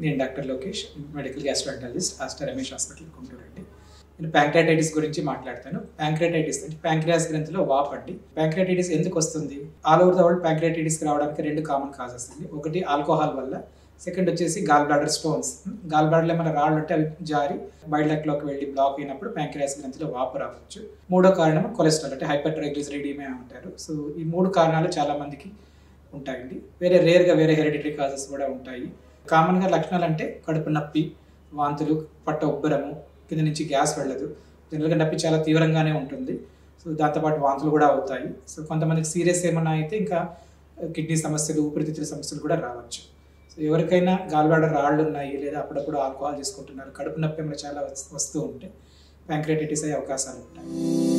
నేను doctor Lokesh medical gastroenterologist Aster Ramesh hospital Guntur అండి నేను ప్యాంక్రాటైటిస్ గురించి మాట్లాడతాను ప్యాంక్రాటైటిస్ అంటే ప్యాంక్రియాస్ గ్రంథిలో వాప్ అండి ప్యాంక్రాటైటిస్ ఎందుకు వస్తుంది all over the world pancreatitis రావడానికి రెండు కామన్ కాజెస్ అండి ఒకటి ఆల్కహాల్ వల్ల సెకండ్ వచ్చేసి గాల్ బ్లాడర్ స్టోన్స్ గాల్ బ్లాడర్లో ఏమైనా రాళ్ళు ఉంటే అవి జారి బయటలోకి వెళ్ళి బ్లాక్ అయినప్పుడు ప్యాంక్రియాస్ గ్రంథిలో వాపు రావచ్చు మూడో కారణం కొలెస్ట్రాల్ అంటే హైపర్ ట్రైగ్లిజరైడీమే అంటారు సో ఈ మూడు కారణాలు చాలా మందికి ఉంటాయండి వేరే రేర్గా వేరే హెరిడిటరీ కాజెస్ కూడా ఉంటాయి కామన్గా లక్షణాలు అంటే కడుపు నొప్పి వాంతులు పట్ట ఉబ్బరము కింద నుంచి గ్యాస్ వెళ్ళదు జనరల్గా నొప్పి చాలా తీవ్రంగానే ఉంటుంది సో దాంతోపాటు వాంతులు కూడా అవుతాయి సో కొంతమందికి సీరియస్ ఏమన్నా అయితే ఇంకా కిడ్నీ సమస్యలు ఊపిరితిత్తుల సమస్యలు కూడా రావచ్చు సో ఎవరికైనా గాల్వాడ రాళ్ళు ఉన్నాయి లేదా అప్పుడప్పుడు ఆల్కహాల్ తీసుకుంటున్నారు కడుపు నొప్పి ఏమైనా చాలా వస్తూ ఉంటే ప్యాంక్రైటిస్ అయ్యే అవకాశాలు ఉంటాయి